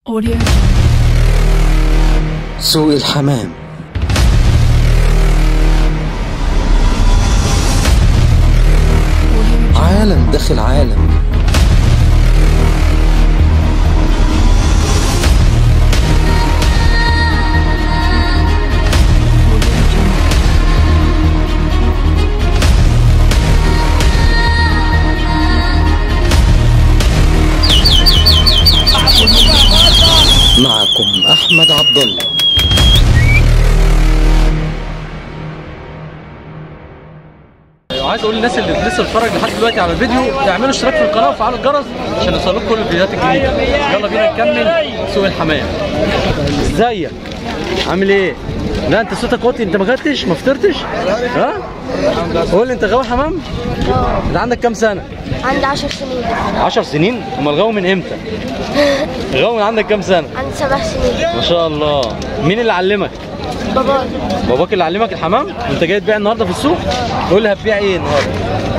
Audio. سوق الحمام عالم داخل عالم معكم احمد عبد الله وعايز اقول للناس اللي لسه بتتفرج لحد دلوقتي على الفيديو تعملوا اشتراك في القناه وفعلوا الجرس عشان يوصلكم كل الفيديوهات الجديده يلا بينا نكمل سوق الحمام ازيك عامل ايه لا انت صوتك واطي انت ما اكلتش ما فطرتش ها قول لي انت غاوي حمام انت عندك كام سنه عندي 10 سنين 10 سنين امال غاوي من امتى غاوي من عندك كام سنه عندي 7 سنين ما شاء الله مين اللي علمك بابا باباك اللي علمك الحمام وانت جاي تبيع النهارده في السوق قول لي هتبيع ايه النهارده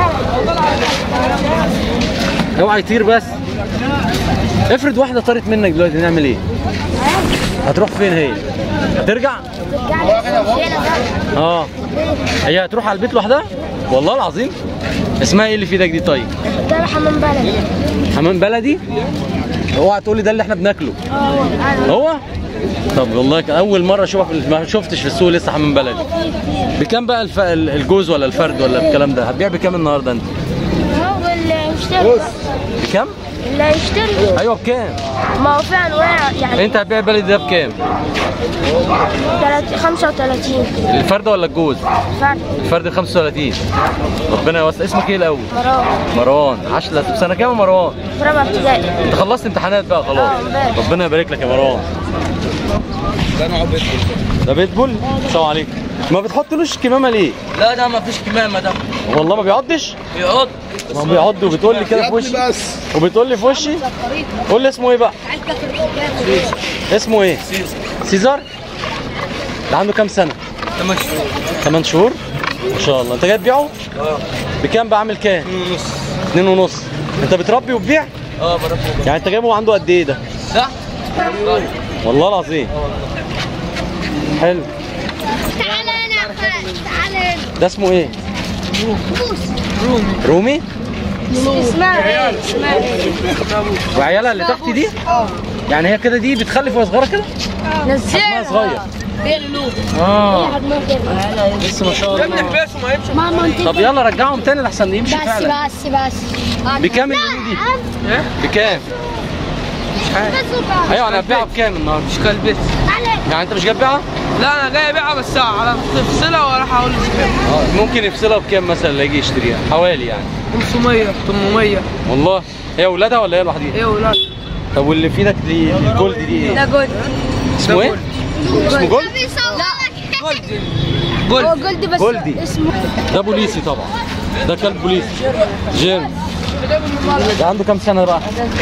اوعى يطير بس افرض واحده طارت منك دلوقتي نعمل ايه هتروح فين هي هترجع ترجع لي فين بقى اه هي هتروح على البيت لوحدها والله العظيم اسمها ايه اللي في ايدك دي طيب ده حمام بلدي حمام بلدي اوعى تقول لي ده اللي احنا بناكله اه هو طب والله كان اول مره اشوفك ما شفتش في السوق لسه حمام بلدي بكام بقى الف... الجوز ولا الفرد ولا الكلام ده هتبيع بكام النهارده انت هو اللي يشتري بكام اللي يشتري ايوه بكام ما هو في انواع يعني انت هتبيع البلدي ده بكام 35 الفرد ولا الجوز فرق الفرد ب 35 ربنا يوسع اسمك ايه الاول مراوح مروان عشلة في سنه كام يا مروان في رابعه ابتدائي انت خلصت امتحانات بقى خلاص اه، امبارح. ربنا يبارك لك يا مروان ده بيتبول السلام عليكم ما بتحطلوش كمامه ليه لا ده ما فيش كمامه ده والله ما بيعضش بيقعد ما هو بيعض وبتقول لي كده في وشي وبتقول لي في وشي قول لي اسمه ايه بقى اسمه ايه سيزار ده عنده كام سنه ده مشهور 8 شهور ما شاء الله انت جاي تبيعه بكام بقى عامل كام ونص اتنين ونص انت بتربي وتبيع اه بربي يعني انت جايبه عنده قد ايه ده ده والله العظيم حلو تعالى انا تعالى ده اسمه ايه رومي رومي اسمها ايه اسمها ايه وعيالها اللي تحت دي يعني هي كده دي بتخلف وهي صغيره كده نزلها صغير. بيعملوه اه حجمها كده لسه ما شاء الله احبسه ما يمشي ماما انت طب يلا رجعهم تاني لحسن يمشي بس فعلا بس بس بكام اللي دي ايه بكام مش عارف ايوه انا هبيعها بكام النهارده مش كلبس يعني انت مش جاي تبيعها لا انا جاي ابيعها بس على تفصيلها واروح اقول لك ممكن يفصلها بكام مثلا اللي يجي يشتريها حوالي يعني 500 800 والله هي اولادها ولا هي لوحديها ايه ولاد طب واللي في ايدك دي الجولد دي ايه جولد اسمه ايه اسمه جولد لا هو جولد بس جولدي. اسمه ده بوليسي طبعا ده كلب بوليسي جيرم ده عنده كام سنه بقى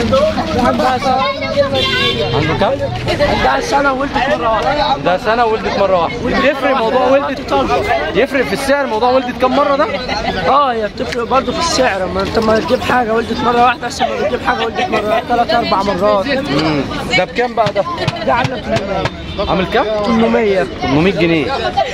عنده كام ده سنه ولدت مره واحده ده سنه ولدت مره واحده يفرق موضوع ولدت يفرق في السعر موضوع ولدت كام مره ده اه هي بتفرق برضه في السعر ما انت ما تجيب حاجه ولدت مره واحده احسن ما بتجيب حاجه ولدت مره ثلاث اربع مرات مم. ده بكام بقى ده ده عامله 800 عامل كام 800 800 جنيه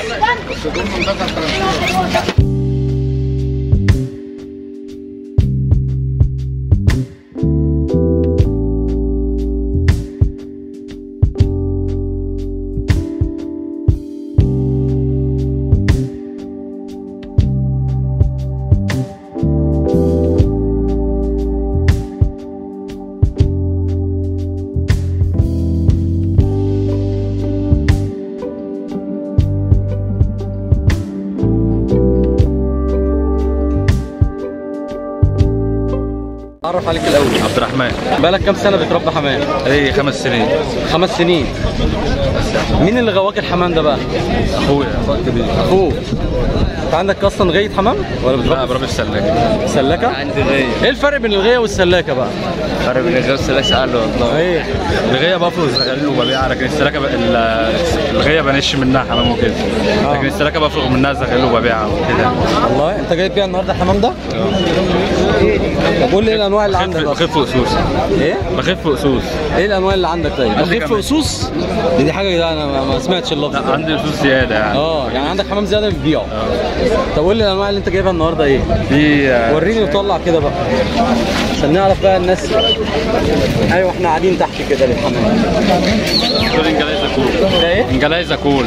اعرف عليك الاول عبد الرحمن بقالك كام سنه بتربي حمام ايه خمس سنين خمس سنين مين اللي غواك الحمام ده بقى اخويا اخويا كبير اخوه انت عندك اصلا غايه حمام ولا لا بتربي بربي السلاكه سلاكه عندي غيه ايه الفرق بين الغيه والسلاكه بقى فرق بين الغيه والسلاكه سأله والله ايه الغيه بفرز زغاليل وببيعها لكن السلاكه ب... ال- الغيه بنش منها حمام وكده لكن السلاكه بفرغ منها زغاليل وببيعها وكده والله انت جاي تبيع النهارده الحمام ده طب قول لي ايه الانواع اللي عندك بخف اصلا بخف قصوص ايه بخف قصوص ايه الانواع اللي عندك طيب عندي بخف كمان. قصوص دي, دي حاجه كده انا ما- ما سمعتش اللفظ لا ده عندي قصوص زياده يعني اه يعني عندك حمام زياده بتبيعه طب قول لي الانواع اللي انت جايبها النهارده ايه في آه، وريني وطلع كده بقى عشان نعرف بقى الناس ايوه احنا قاعدين تحت كده للحمام دول انجلايزا كول ده ايه انجلايزا كول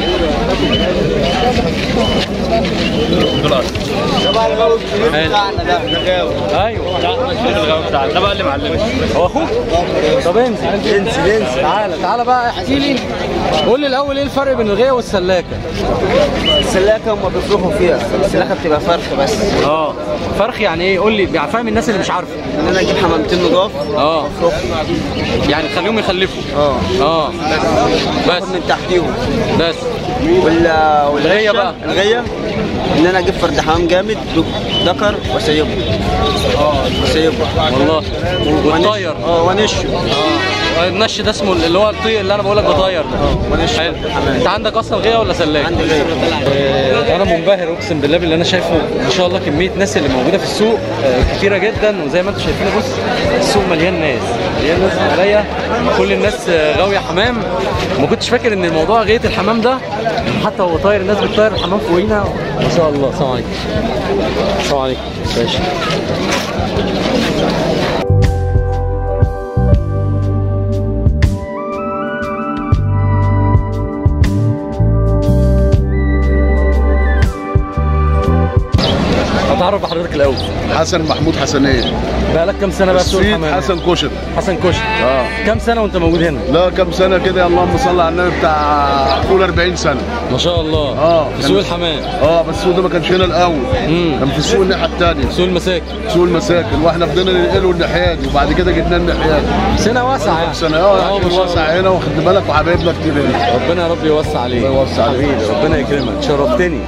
دول أصل. ايوه الغاوي بتاعنا ده بقى اللي معلمني هو اخوك طب انزل انزل انزل تعالى تعالى بقى احكي لي قول لي الاول ايه الفرق بين الغيه والسلاكه السلاكه هم بيصرفوا فيها السلاكه بتبقى فرخ بس اه فرخ يعني ايه قول لي يعني فاهم الناس اللي مش عارفه ان انا اجيب حمامتين نضاف اه يعني تخليهم يخلفوا اه اه بس باخد من تحتيهم بس ولا الغية بقى. الغيه ان انا اجيب فرد حمام جامد ذكر واسيبه اه واسيبه والله والطاير اه وانشه اه النش ده اسمه اللي هو الطير اللي انا بقول لك بطاير ده ونش حلو انت عندك اصلا غيه ولا سلاك؟ عندي غيه آه، انا منبهر اقسم بالله باللي انا شايفه ما شاء الله كميه ناس اللي موجوده في السوق آه، كتيره جدا وزي ما انتم شايفين بص السوق مليان ناس مليان ناس حواليا كل الناس آه، غاويه حمام ما كنتش فاكر ان الموضوع غايه الحمام ده حتى هو طاير الناس بتطير الحمام فوقينا ما شاء الله السلام عليكم السلام عليكم ماشي اتعرف بحضرتك الاول حسن محمود حسنين بقالك كام سنه بقى في سوق السيد الحمام حسن كشري حسن كشري اه كام سنه وانت موجود هنا لا كم سنه كده اللهم صل على النبي بتاع فوق 40 سنه ما شاء الله اه في سوق الحمام اه بس السوق ده ما كانش هنا الاول مم. كان في السوق الناحيه الثانيه سوق المساكن سوق المساكن واحنا فضلنا ننقله الناحيه دي وبعد كده جبنا الناحيه دي سنه واسعه يعني سنه اه ما عشان شاء واسع الله. هنا واخد بالك وحبايبنا كتير هنا ربنا يا رب يوسع عليك الله يوسع عليك. حبيبي ربنا يكرمك شرفتني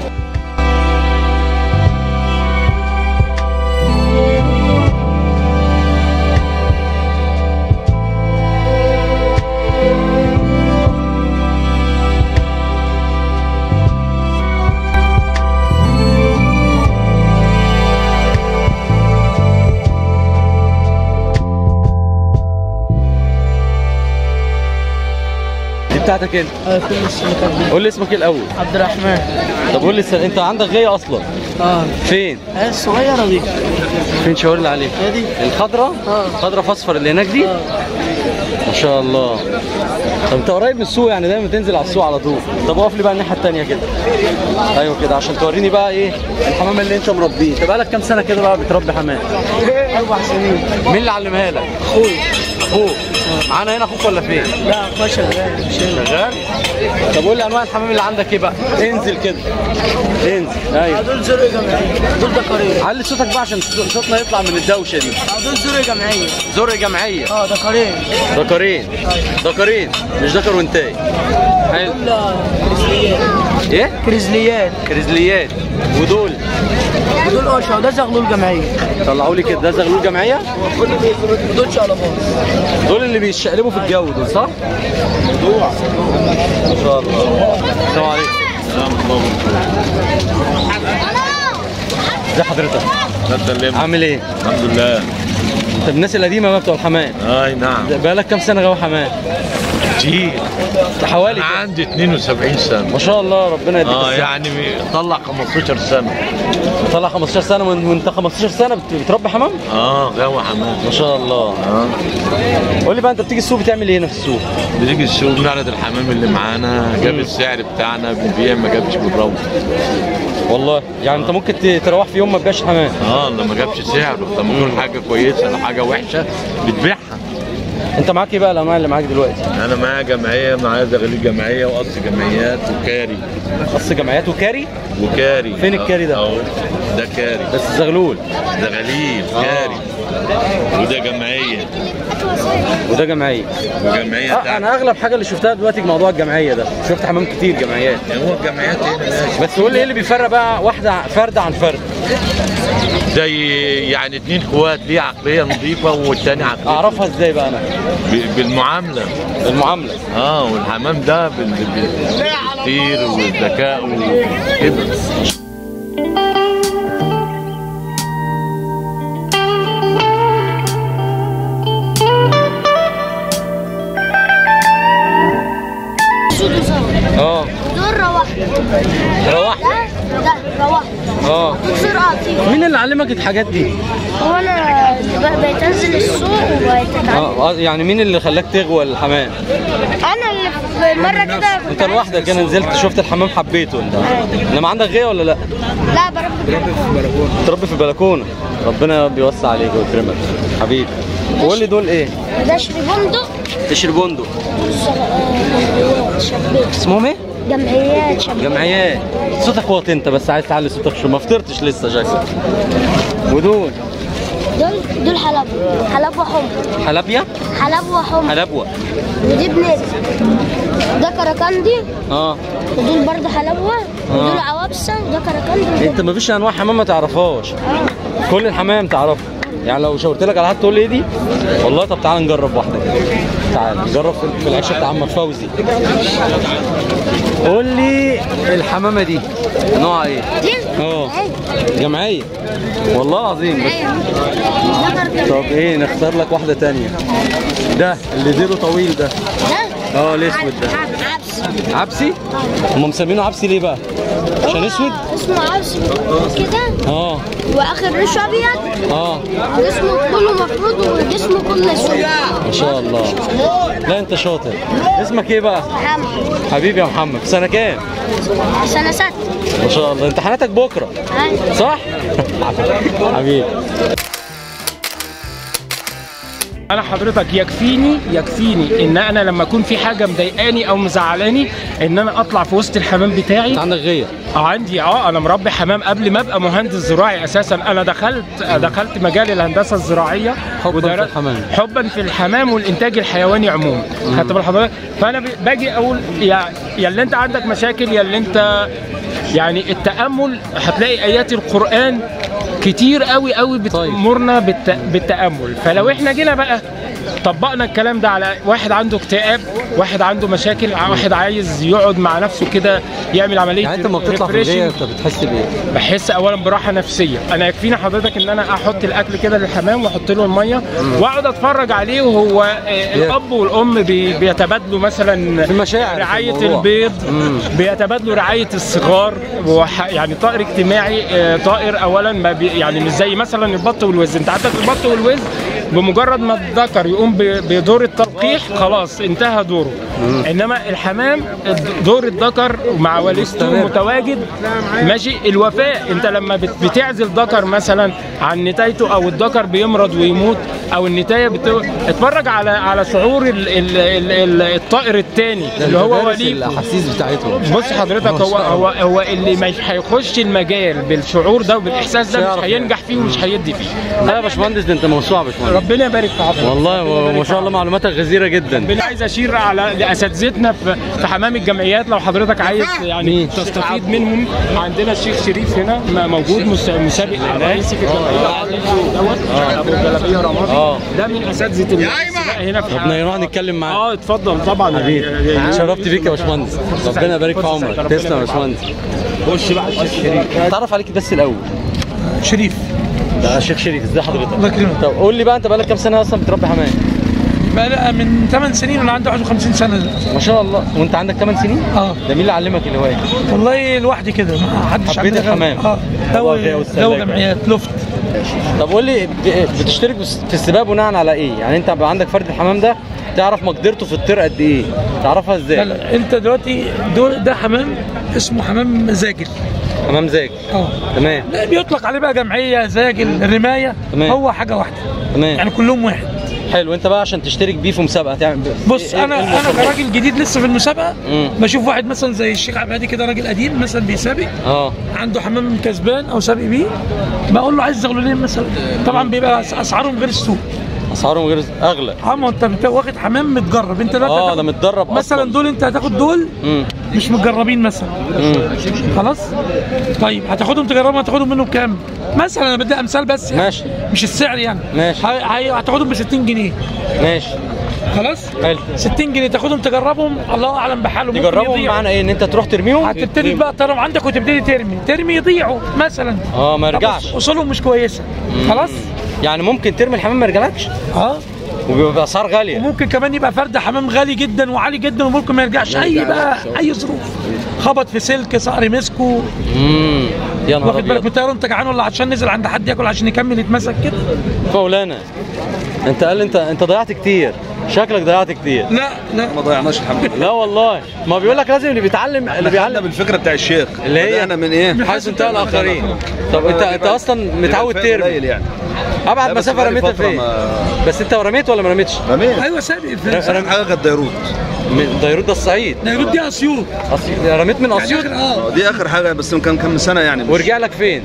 دي بتاعتك انت قول لي اسمك ايه الاول عبد الرحمن طب قول لي الس- انت عندك غيه اصلا اه فين هي الصغيره دي فين شاور لي عليك هي دي الخضراء اه. خضراء فاصفر اللي هناك دي ما شاء الله طب انت قريب من السوق يعني دايما تنزل على السوق على طول طب اقف لي بقى الناحيه الثانيه كده ايوه كده عشان توريني بقى ايه الحمام اللي انت مربيه انت بقالك كام سنه كده بقى بتربي حمام اربع سنين مين اللي علمها لك اخوي اخوك معانا هنا اخوك ولا فين لا اخويا شغال مش هنا شغال طب قول لي انواع الحمام اللي عندك ايه بقى انزل كده انزل ايوه دول زرق جمعيه دول دكارين علي صوتك بقى عشان صوتنا يطلع من الدوشه دي دول زرق جمعيه زر جمعيه اه دكارين ذكرين ذكرين مش ذكر وانتاي حلو دول كريزليات ايه كريزليات كريزليات ودول ودول قشع وده زغلول جمعيه طلعوا لي كده ده زغلول جمعيه ودول شقلباز دول اللي بيشقلبوا في الجو دول صح؟ موضوع ما شاء الله السلام عليكم ازي حضرتك؟ عامل ايه؟ الحمد لله انت من الناس القديمه بقى بتوع الحمام اي نعم بقالك كام سنه غاوي حمام؟ كتير حوالي انا كام؟ عندي 72 سنه ما شاء الله ربنا يديك اه الصحة. يعني طلع 15 سنه طلع 15 سنه وإن- وانت 15 سنه بت- بتربي حمام؟ اه غاوي حمام ما شاء الله اه قول لي بقى انت بتيجي السوق بتعمل ايه هنا في السوق؟ بنيجي السوق بنعرض الحمام اللي معانا جاب السعر بتاعنا بنبيع ما جابش بنروح والله يعني انت ممكن ت- تروح في يوم ما تبيعش حمام اه لما جابش سعره لما يكون حاجه كويسه او حاجه وحشه بتبيعها انت معاك ايه بقى الانواع اللي معاك دلوقتي؟ انا معايا جمعيه معايا زغاليل جمعيه وقص جمعيات وكاري قص جمعيات وكاري وكاري فين الكاري ده؟ اهو ده كاري بس زغلول زغاليل كاري وده جمعيه وده جمعيه وجمعيه اه تحت انا اغلب حاجه اللي شفتها دلوقتي موضوع الجمعيه ده شفت حمام كتير جمعيات هو الجمعيات هنا ماشي بس قول لي ايه اللي بيفرق بقى واحده فرد عن فرد زي يعني اتنين اخوات ليه عقليه نظيفه والتاني عقليه اعرفها ازاي بقى انا ب- بالمعامله المعامله اه والحمام ده بال- بال- بالتفكير والذكاء وكده سود وصفر اه دول روحت روحت ده ده روحت اه دول سرعة طير مين اللي علمك الحاجات دي؟ هو انا ب- بقيت انزل السوق وبقيت اتعلم اه آه، يعني مين اللي خلاك تغوى الحمام؟ انا اللي في مرة كده انت كنت عايز- لوحدك انا نزلت شفت الحمام حبيته انت انما عندك غيه ولا لا؟ لا بربي تربي في البلكونه ربنا بيوسع عليك ويكرمك حبيبي قول لي دول ايه؟ ده شري بندق قشر بندق جمعيات شباب اسمهم ايه؟ جمعيات شباب جمعيات صوتك واطي انت بس عايز تعلي صوتك شو ما فطرتش لسه شكلك ودول دول دول حلب حلب وحمر حلبية حلب وحمر حلبوة ودي بنت ده كراكندي اه ودول برضه حلبوة ودول عوابسة وده كراكندي انت ما فيش انواع حمام ما تعرفهاش كل الحمام تعرفها يعني لو شاورت لك على حد تقول لي ايه دي والله طب تعال نجرب واحده كده تعال نجرب في- في العيشه بتاع عم فوزي قول لي الحمامه دي نوعها ايه دي اه اهي جمعيه والله العظيم بس اهي ده كراكندي طب ايه نختار لك واحده تانية ده اللي ديله طويل ده ده اه الاسود ده عبس عبسي هم مسمينه عبسي ليه بقى عشان اسود اسمه عبس كده اه واخر ريشه ابيض اه جسمه كله مفروض وجسمه كله اسود ما شاء الله لا انت شاطر اسمك ايه بقى محمد حبيبي يا محمد في سنه كام سنه ست ما شاء الله امتحاناتك بكره أيوة. صح حبيبي انا حضرتك يكفيني يكفيني ان انا لما اكون في حاجه مضايقاني او مزعلاني ان انا اطلع في وسط الحمام بتاعي انت عندك غيه اه عندي اه انا مربي حمام قبل ما ابقى مهندس زراعي اساسا انا دخلت دخلت مجال الهندسه الزراعيه حباً ودرست- في الحمام. حبا في الحمام والانتاج الحيواني عموما خدت بال حضرتك فانا ب- باجي اقول يا يا اللي انت عندك مشاكل يا اللي انت يعني التامل هتلاقي ايات القران كتير قوي قوي بتامرنا بالت... بالتامل فلو احنا جينا بقى طبقنا الكلام ده على واحد عنده اكتئاب واحد عنده مشاكل واحد عايز يقعد مع نفسه كده يعمل عمليه يعني انت لما بتطلع في refreshing. الغيه انت بتحس بايه بحس اولا براحه نفسيه انا يكفيني حضرتك ان انا احط الاكل كده للحمام واحط له الميه واقعد اتفرج عليه وهو آه، الاب والام بي- بيتبادلوا مثلا في مشاعر في رعايه الموضوع. البيض مم. بيتبادلوا رعايه الصغار وح- يعني طائر اجتماعي آه، طائر اولا ما بي يعني مش زي مثلا البط والوز انت عندك البط والوز بمجرد ما الذكر يقوم ب- بدور التلقيح خلاص انتهى دوره انما الحمام الد- دور الذكر مع والدته مستمر. متواجد ماشي الوفاء انت لما بت- بتعزل ذكر مثلا عن نتايته او الذكر بيمرض ويموت او النتايه بت... اتفرج على على شعور ال... ال... ال... ال... الطائر الثاني اللي هو دارس وليد الاحاسيس بتاعتهم بص حضرتك ما هو شاء الله. هو هو اللي مش هيخش المجال بالشعور ده وبالاحساس مش ده هيعرف مش هينجح فيه ومش هيدي فيه لا يا باشمهندس ده انت موسوعه يا باشمهندس ربنا يبارك في حضرتك والله ما شاء الله معلوماتك غزيره جدا ربنا عايز اشير على لاساتذتنا في في حمام الجمعيات لو حضرتك عايز يعني مين؟ تستفيد منهم عندنا الشيخ شريف هنا م- موجود مس- مسابق رئيسي في الجمعيه دوت ابو الجلابيه رمادي اه. ده من اساتذه السباق هنا في ربنا يروح نتكلم معاك اه اتفضل طبعا حبيبي يعني- شرفت بيك يا باشمهندس ربنا يبارك في عمرك تسلم يا باشمهندس خش بقى الشيخ شريف اتعرف عليك بس الاول شريف ده شيخ شريف ازي حضرتك الله يكرمك. طب قول لي بقى انت بقالك كام سنه اصلا بتربي حمام بقى لا من 8 سنين وانا عندي 51 سنه ما شاء الله وانت عندك 8 سنين اه ده مين اللي علمك الهوايه والله لوحدي كده ما حدش حبيت عندنا غير- الحمام. اه هو الغاية جو والسلاكة. جو جمعيات لفت طب قول لي ب- بتشترك بس- في السباق بناء على ايه يعني انت بقى عندك فرد الحمام ده تعرف مقدرته في الطير قد ايه تعرفها لا ازاي لا انت دلوقتي دول ده حمام اسمه حمام زاجل حمام زاج اه تمام لا بيطلق عليه بقى جمعيه زاجل رمايه تمام. هو حاجه واحده تمام يعني كلهم واحد حلو انت بقى عشان تشترك بيه في مسابقه تعمل بص إيه- إيه انا المسابقة؟ انا كراجل جديد لسه في المسابقه مم. بشوف واحد مثلا زي الشيخ عبد الهادي كده راجل قديم مثلا بيسابق اه عنده حمام كسبان او سابق بيه بقول له عايز زغلولين مثلا طبعا بيبقى أس- اسعارهم غير السوق اسعارهم غير اغلى اه ما انت بت- واخد حمام متجرب انت دلوقتي اه هتاخد- ده متدرب مثلا اصلا دول انت هتاخد دول امم مش متجربين مثلا امم خلاص طيب هتاخدهم تجربهم هتاخدهم منهم كام مثلا انا بدي امثال بس يعني. ماشي مش السعر يعني ماشي. هي- هي- هتاخدهم ب 60 جنيه ماشي خلاص حلو 60 جنيه تاخدهم تجربهم الله اعلم بحاله ممكن تجربهم يضيعوا. معنى ايه ان انت تروح ترميهم هتبتدي بقى ترم عندك وتبتدي ترمي ترمي يضيعوا مثلا اه ما طب يرجعش اصولهم مش كويسه خلاص يعني ممكن ترمي الحمام ما يرجعلكش اه وبيبقى باسعار غاليه وممكن كمان يبقى فرد حمام غالي جدا وعالي جدا وممكن ما يرجعش اي بقى اي ظروف خبط في سلك صقر مسكه امم يا نهار واخد بالك ابيض من انت جعان ولا عشان نزل عند حد ياكل عشان يكمل يتمسك كده مولانا انت قال انت انت ضيعت كتير شكلك ضيعت كتير لا لا ما ضيعناش الحمد لله لا والله ما بيقول لك لازم اللي بيتعلم اللي بيعلم بالفكره بتاع الشيخ اللي هي بدأنا من ايه؟ حيث انتهى الاخرين طب انت انت اصلا متعود الفين ترمي قليل يعني ابعد لا، بس مسافه بقالي رميتها فترة فين ما- بس انت رميت ولا ما رميتش رميت ايوه سابق ر- اهم حاجه كانت ديروت من ديروت ده الصعيد نيروت دي اسيوط أسيوط. رميت من اسيوط يعني آخر- اه دي اخر حاجه بس كان كان من سنه يعني مش- ورجع لك فين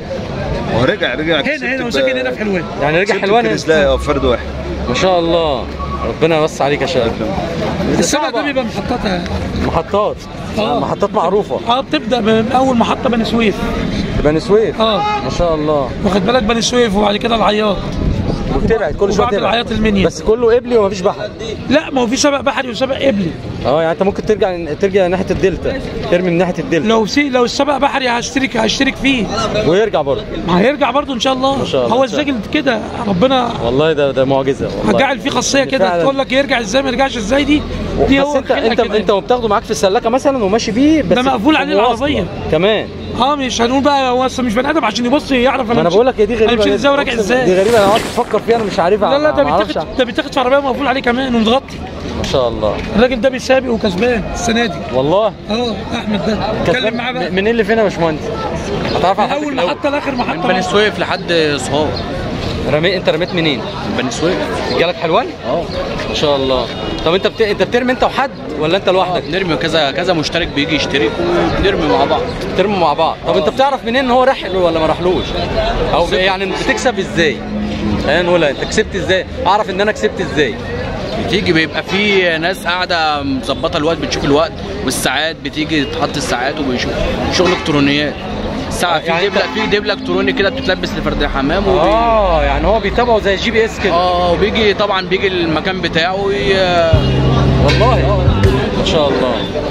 ورجع رجع هنا هنا وساكن هنا في حلوان يعني رجع حلوان لا اه فرد واحد ما شاء الله ربنا يوسع عليك يا شباب السبق ده بيبقى محطتها محطات آه. محطات معروفه اه بتبدا من اول محطه بني سويف بني سويف اه ما شاء الله واخد بالك بني سويف وبعد كده العياط وبتبعد كل شويه وبعد تبعد العياط المنيا بس كله قبلي ومفيش بحر لا ما هو في سبق بحري وسبق قبلي اه يعني انت ممكن ترجع ترجع ناحيه الدلتا ترمي من ناحيه الدلتا لو سي لو السبق بحري هشترك هشترك فيه ويرجع برضه ما هيرجع برضه ان شاء الله ما شاء الله، هو إن شاء الزاجل كده ربنا والله ده ده معجزه والله هجعل فيه خاصيه كده فعلاً. تقول لك يرجع ازاي ما يرجعش ازاي دي دي بس هو انت خلقة انت كده. انت وبتاخده معاك في السلاكه مثلا وماشي بيه بس ده مقفول عليه في مواصلة. العربية. كمان اه مش هنقول بقى هو أصل مش بني ادم عشان يبص يعرف ما انا مش- بقول لك هي دي انا غريبه مش جدا. ازاي وراجع أقسم- ازاي دي غريبه انا قعدت افكر فيها انا مش عارفها لا لا ده ما اعرفش بيتاخد ده بيتاخد في عربيه مقفول عليه كمان ومتغطي ما شاء الله الراجل ده بيسابق وكسبان السنه دي والله اه احمد ده اتكلم معاه بقى من من اللي فين يا باشمهندس هتعرف من على اول محطه لاخر محطه من بني سويف لحد صهاب رمي انت رميت منين؟ بني سويف جالك حلوان؟ اه ما شاء الله طب انت بت... انت بترمي انت وحد ولا انت لوحدك؟ بنرمي كذا كذا مشترك بيجي يشترك وبنرمي مع بعض بترموا مع بعض طب انت بتعرف منين ان هو رحل ولا ما راحلوش؟ او يعني بتكسب ازاي؟ خلينا نقولها انت كسبت ازاي؟ اعرف ان انا كسبت ازاي؟ بتيجي بيبقى في ناس قاعده مظبطه الوقت بتشوف الوقت والساعات بتيجي تحط الساعات وبيشوف شغل الكترونيات الساعه في يعني دبله انت- في دبله الكتروني كده بتتلبس لفرد الحمام وبي... اه يعني هو بيتابعه زي الجي بي اس كده اه وبيجي طبعا بيجي المكان بتاعه ي... والله ما شاء الله